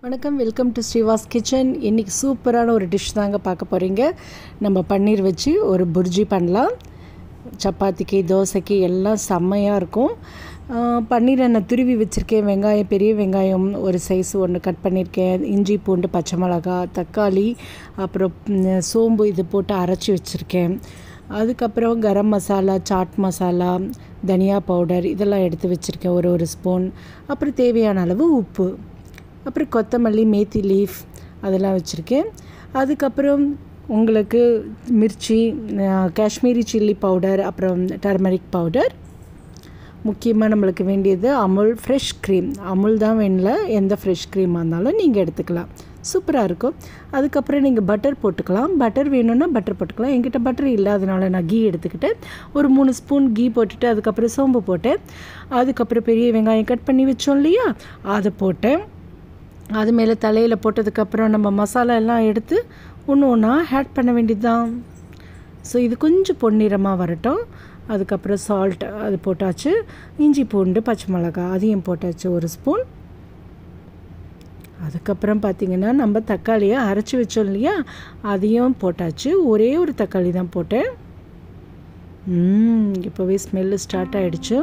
வணக்கம் welcome to Srivas kitchen இன்றைக்கி சூப்பரான ஒரு டிஷ் தாங்க பார்க்க போகிறீங்க நம்ம பன்னீர் வச்சு ஒரு புர்ஜி பண்ணலாம் சப்பாத்திக்கு தோசைக்கு எல்லாம் செம்மையாக இருக்கும் ஆஹ் பன்னீரை நான் துருவி வச்சுருக்கேன் வெங்காயம் பெரிய வெங்காயம் ஒரு சைஸ் ஒன்று கட் பண்ணியிருக்கேன் இஞ்சி பூண்டு பச்சை மிளகா தக்காளி அப்புறம் ம், சோம்பு இது போட்டு அரைச்சி வச்சுருக்கேன் அதுக்கப்புறம் கரம் மசாலா சாட் மசாலா தனியா பவுடர் இதெல்லாம் எடுத்து வச்சுருக்கேன் ஒரு ஒரு ஸ்பூன் அப்புறம் தேவையான அளவு உப்பு அப்புறம் கொத்தமல்லி மேத்தி லீஃப் அதெல்லாம் வச்சுருக்கேன் அதுக்கப்புறம் உங்களுக்கு மிர்ச்சி அஹ், காஷ்மீரி சில்லி பவுடர் அப்புறம் டர்மரிக் பவுடர் முக்கியமாக நம்மளுக்கு வேண்டியது அமுல் ஃப்ரெஷ் க்ரீம் அமுல் தான் வேணல எந்த ஃப்ரெஷ் க்ரீமாக இருந்தாலும் நீங்கள் எடுத்துக்கலாம் சூப்பராக இருக்கும் அதுக்கப்புறம் நீங்கள் பட்டர் போட்டுக்கலாம் பட்டர் வேணும்னா பட்டர் போட்டுக்கலாம் என்கிட்ட பட்டர் இல்லை அதனால நான் கீ எடுத்துக்கிட்டேன் ஒரு மூணு ஸ்பூன் கீ போட்டுட்டு அதுக்கப்புறம் சோம்பு போட்டேன் அதுக்கப்புறம் பெரிய வெங்காயம் கட் பண்ணி வச்சோம் இல்லையா அதை போட்டேன் அது மேலே தலையில் போட்டதுக்கப்புறம் நம்ம மசாலா எல்லாம் எடுத்து ஒன்று ஒன்றா ஆட் பண்ண வேண்டியது தான் ஸோ இது கொஞ்சம் பொன்னிறமாக வரட்டும் அதுக்கப்புறம் சால்ட் அது போட்டாச்சு இஞ்சி பூண்டு பச்சை மிளகா அதையும் போட்டாச்சு ஒரு ஸ்பூன் அதுக்கப்புறம் பார்த்திங்கன்னா நம்ம தக்காளியை அரைச்சி வச்சோம் இல்லையா அதையும் போட்டாச்சு ஒரே ஒரு தக்காளி தான் போட்டேன் ம், இப்போவே ஸ்மெல்லு ஸ்டார்ட் ஆகிடுச்சு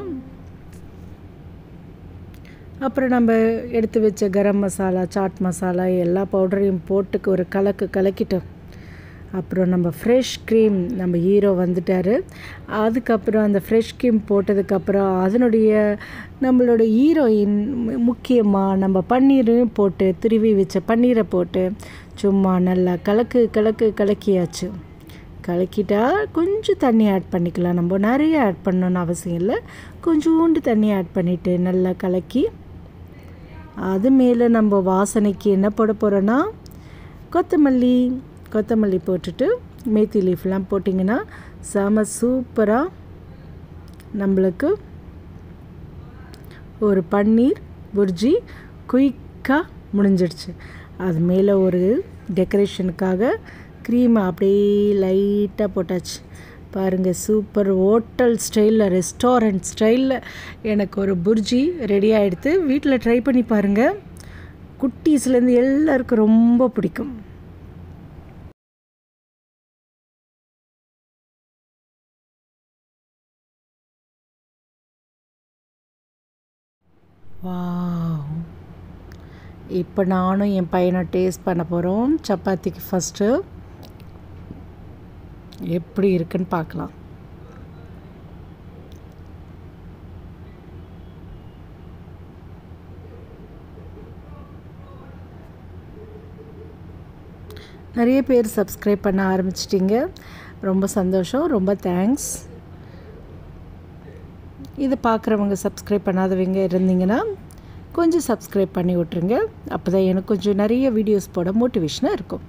அப்புறம் நம்ம எடுத்து வச்ச கரம் மசாலா சாட் மசாலா எல்லா பவுடரையும் போட்டு ஒரு கலக்கு கலக்கிட்டோம் அப்புறம் நம்ம ஃப்ரெஷ் க்ரீம் நம்ம ஹீரோ வந்துட்டார் அதுக்கப்புறம் அந்த ஃப்ரெஷ் க்ரீம் போட்டதுக்கப்புறம் அதனுடைய நம்மளோட ஹீரோயின் முக்கியமாக நம்ம பன்னீரையும் போட்டு துருவி வச்ச பன்னீரை போட்டு சும்மா நல்லா கலக்கு கலக்கு கலக்கியாச்சு கலக்கிட்டா கொஞ்சம் தண்ணி ஆட் பண்ணிக்கலாம் நம்ம நிறைய ஆட் பண்ணணும்னு அவசியம் இல்லை கொஞ்சோண்டு தண்ணி ஆட் பண்ணிவிட்டு நல்லா கலக்கி அது மேலே நம்ம வாசனைக்கு என்ன போட போகிறோன்னா கொத்தமல்லி கொத்தமல்லி போட்டுட்டு மேத்தி லீஃப்லாம் போட்டிங்கன்னா செம சூப்பராக நம்மளுக்கு ஒரு பன்னீர் புர்ஜி குயிக்காக முடிஞ்சிடுச்சு அது மேலே ஒரு டெக்கரேஷனுக்காக க்ரீமை அப்படியே லைட்டாக போட்டாச்சு பாருங்கள் சூப்பர் ஹோட்டல் ஸ்டைலில் ரெஸ்டாரண்ட் ஸ்டைலில் எனக்கு ஒரு புர்ஜி ரெடி ஆகிடுது வீட்டில் ட்ரை பண்ணி பாருங்கள் குட்டீஸ்லேருந்து எல்லாருக்கும் ரொம்ப பிடிக்கும் வாவ் இப்போ நானும் என் பையனை டேஸ்ட் பண்ண போகிறோம் சப்பாத்திக்கு ஃபஸ்ட்டு எப்படி இருக்குன்னு பார்க்கலாம் நிறைய பேர் சப்ஸ்கிரைப் பண்ண ஆரம்பிச்சிட்டிங்க ரொம்ப சந்தோஷம் ரொம்ப தேங்க்ஸ் இது பார்க்குறவங்க சப்ஸ்கிரைப் பண்ணாதவங்க இருந்தீங்கன்னா கொஞ்சம் சப்ஸ்கிரைப் பண்ணி விட்ருங்க அப்போ தான் எனக்கு கொஞ்சம் நிறைய வீடியோஸ் போட மோட்டிவேஷனாக இருக்கும்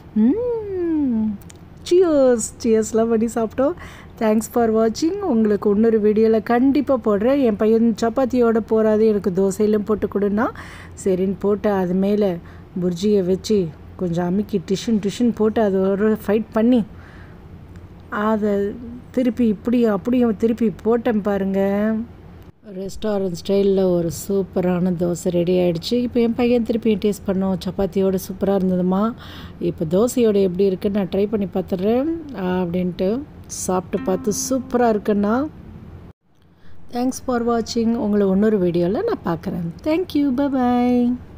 சியர்ஸ் சியர்ஸ்லாம் பண்ணி சாப்பிட்டோம் தேங்க்ஸ் ஃபார் வாட்சிங் உங்களுக்கு இன்னொரு வீடியோவில் கண்டிப்பாக போடுறேன் என் பையன் சப்பாத்தியோட போகாது எனக்கு தோசையிலும் போட்டு கொடுன்னா சரின்னு போட்டு அது மேலே புர்ஜியை வச்சு கொஞ்சம் அமுக்கி டிஷன் டிஷன் போட்டு அது ஒரு ஃபைட் பண்ணி அதை திருப்பி இப்படியும் அப்படியும் திருப்பி போட்டேன் பாருங்கள் ரெஸ்டாரண்ட் ஸ்டைலில் ஒரு சூப்பரான தோசை ரெடி ஆகிடுச்சு இப்போ என் பையன் திருப்பி டேஸ்ட் பண்ணோம் சப்பாத்தியோட சூப்பராக இருந்ததுமா இப்போ தோசையோட எப்படி இருக்குன்னு நான் ட்ரை பண்ணி பார்த்துட்றேன் அப்படின்ட்டு சாப்பிட்டு பார்த்து சூப்பராக இருக்குன்னா தேங்க்ஸ் ஃபார் வாட்சிங் உங்களை இன்னொரு வீடியோவில் நான் பார்க்குறேன் தேங்க்யூ பை